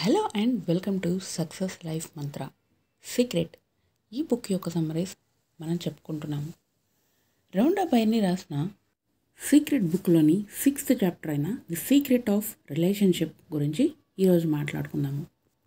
hello and welcome to Success Life Mantra secret ఈ book యొక్క summaries మనం చెప్పుకుంటున్నాము రౌండా బైర్ని రాసిన సీక్రెట్ బుక్లోని సిక్స్త్ చాప్టర్ అయిన ది సీక్రెట్ ఆఫ్ రిలేషన్షిప్ గురించి ఈరోజు మాట్లాడుకుందాము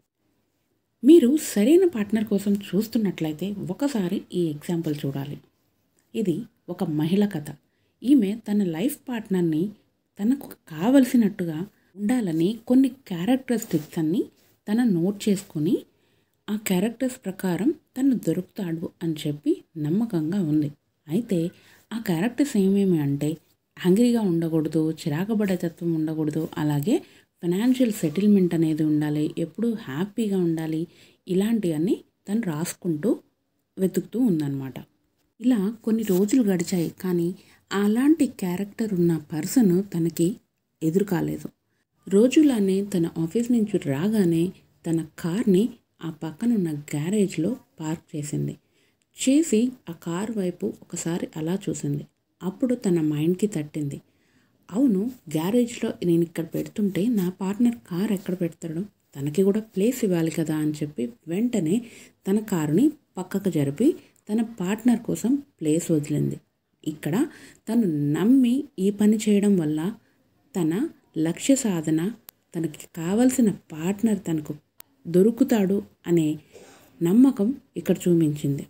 మీరు సరైన పార్ట్నర్ కోసం చూస్తున్నట్లయితే ఒకసారి ఈ ఎగ్జాంపుల్ చూడాలి ఇది ఒక మహిళ కథ ఈమె తన లైఫ్ పార్ట్నర్ని తనకు కావలసినట్టుగా ఉండాలని కొన్ని క్యారెక్టరిస్టిక్స్ అన్ని తన నోట్ చేసుకొని ఆ క్యారెక్టర్స్ ప్రకారం తను దొరుకుతాడు అని చెప్పి నమ్మకంగా ఉంది అయితే ఆ క్యారెక్టర్స్ ఏమేమి అంటే యాంగ్రీగా ఉండకూడదు చిరాకబడే తత్వం ఉండకూడదు అలాగే ఫైనాన్షియల్ సెటిల్మెంట్ అనేది ఉండాలి ఎప్పుడూ హ్యాపీగా ఉండాలి ఇలాంటివన్నీ తను రాసుకుంటూ వెతుకుతూ ఉందన్నమాట ఇలా కొన్ని రోజులు గడిచాయి కానీ అలాంటి క్యారెక్టర్ ఉన్న పర్సన్ తనకి ఎదురు కాలేదు రోజులానే తన ఆఫీస్ నుంచి రాగానే తన కార్ని ఆ పక్కన ఉన్న గ్యారేజ్లో పార్క్ చేసింది చేసి ఆ కార్ వైపు ఒకసారి అలా చూసింది అప్పుడు తన మైండ్కి తట్టింది అవును గ్యారేజ్లో నేను ఇక్కడ పెడుతుంటే నా పార్ట్నర్ కార్ ఎక్కడ పెడతాడు తనకి కూడా ప్లేస్ ఇవ్వాలి కదా అని చెప్పి వెంటనే తన కారుని పక్కకు జరిపి తన పార్ట్నర్ కోసం ప్లేస్ వదిలింది ఇక్కడ తను నమ్మి ఈ పని చేయడం వల్ల తన లక్ష్య సాధన తనకి కావలసిన పార్ట్నర్ తనకు దొరుకుతాడు అనే నమ్మకం ఇక్కడ చూపించింది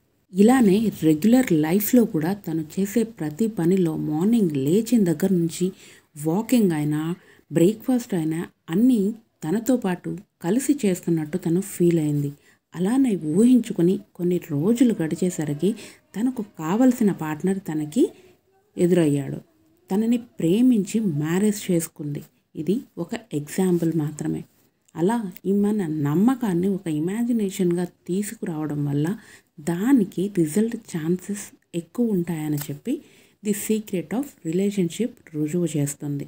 ఇలానే రెగ్యులర్ లైఫ్లో కూడా తను చేసే ప్రతి పనిలో మార్నింగ్ లేచిన దగ్గర నుంచి వాకింగ్ అయినా బ్రేక్ఫాస్ట్ అయినా అన్నీ తనతో పాటు కలిసి చేస్తున్నట్టు తను ఫీల్ అయింది అలానే ఊహించుకొని కొన్ని రోజులు గడిచేసరికి తనకు కావలసిన పార్ట్నర్ తనకి ఎదురయ్యాడు తనని ప్రేమించి మ్యారేజ్ చేసుకుంది ఇది ఒక ఎగ్జాంపుల్ మాత్రమే అలా ఈ మన నమ్మకాన్ని ఒక ఇమాజినేషన్గా తీసుకురావడం వల్ల దానికి రిజల్ట్ ఛాన్సెస్ ఎక్కువ ఉంటాయని చెప్పి ది సీక్రెట్ ఆఫ్ రిలేషన్షిప్ రుజువు చేస్తుంది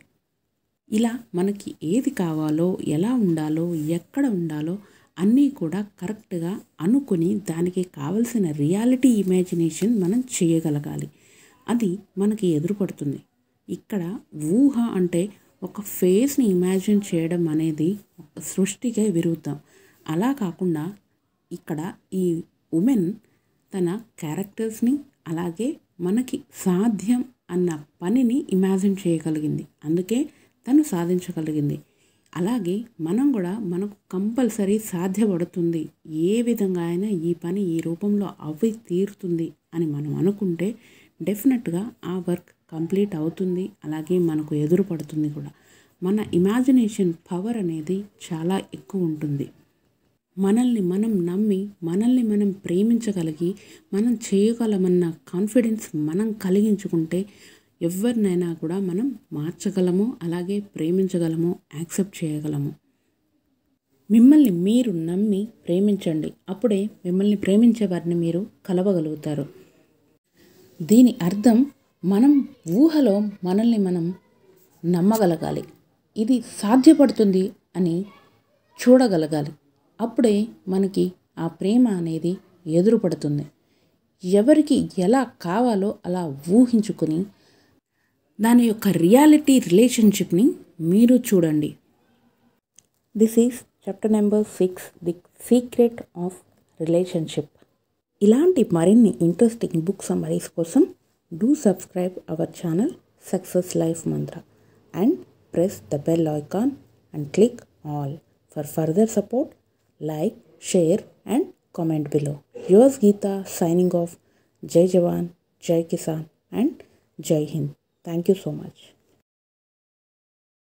ఇలా మనకి ఏది కావాలో ఎలా ఉండాలో ఎక్కడ ఉండాలో అన్నీ కూడా కరెక్ట్గా అనుకుని దానికి కావలసిన రియాలిటీ ఇమాజినేషన్ మనం చేయగలగాలి అది మనకి ఎదురుపడుతుంది ఇక్కడ ఊహ అంటే ఒక ఫేస్ని ఇమాజిన్ చేయడం అనేది ఒక సృష్టికే విరుద్ధం అలా కాకుండా ఇక్కడ ఈ ఉమెన్ తన క్యారెక్టర్స్ని అలాగే మనకి సాధ్యం అన్న పనిని ఇమాజిన్ చేయగలిగింది అందుకే తను సాధించగలిగింది అలాగే మనం కూడా మనకు కంపల్సరీ సాధ్యపడుతుంది ఏ విధంగా అయినా ఈ పని ఈ రూపంలో అవి తీరుతుంది అని మనం అనుకుంటే డెఫినెట్గా ఆ వర్క్ కంప్లీట్ అవుతుంది అలాగే మనకు ఎదురు పడుతుంది కూడా మన ఇమాజినేషన్ పవర్ అనేది చాలా ఎక్కువ ఉంటుంది మనల్ని మనం నమ్మి మనల్ని మనం ప్రేమించగలిగి మనం చేయగలమన్న కాన్ఫిడెన్స్ మనం కలిగించుకుంటే ఎవరినైనా కూడా మనం మార్చగలము అలాగే ప్రేమించగలము యాక్సెప్ట్ చేయగలము మిమ్మల్ని మీరు నమ్మి ప్రేమించండి అప్పుడే మిమ్మల్ని ప్రేమించే వారిని మీరు కలవగలుగుతారు దీని అర్థం మనం ఊహలో మనల్ని మనం నమ్మగలగాలి ఇది సాధ్యపడుతుంది అని చూడగలగాలి అప్పుడే మనకి ఆ ప్రేమ అనేది ఎదురుపడుతుంది ఎవరికి ఎలా కావాలో అలా ఊహించుకొని దాని యొక్క రియాలిటీ రిలేషన్షిప్ని మీరు చూడండి this is chapter number six the secret of relationship ఇలాంటి మరిన్ని ఇంట్రెస్టింగ్ బుక్ సమ్మరీస్ కోసం do subscribe our channel Success Life Mantra and press the bell icon and click all for further support like share and comment below yours Geeta signing off Jai Jawan Jai Kisan and Jai Hind thank you so much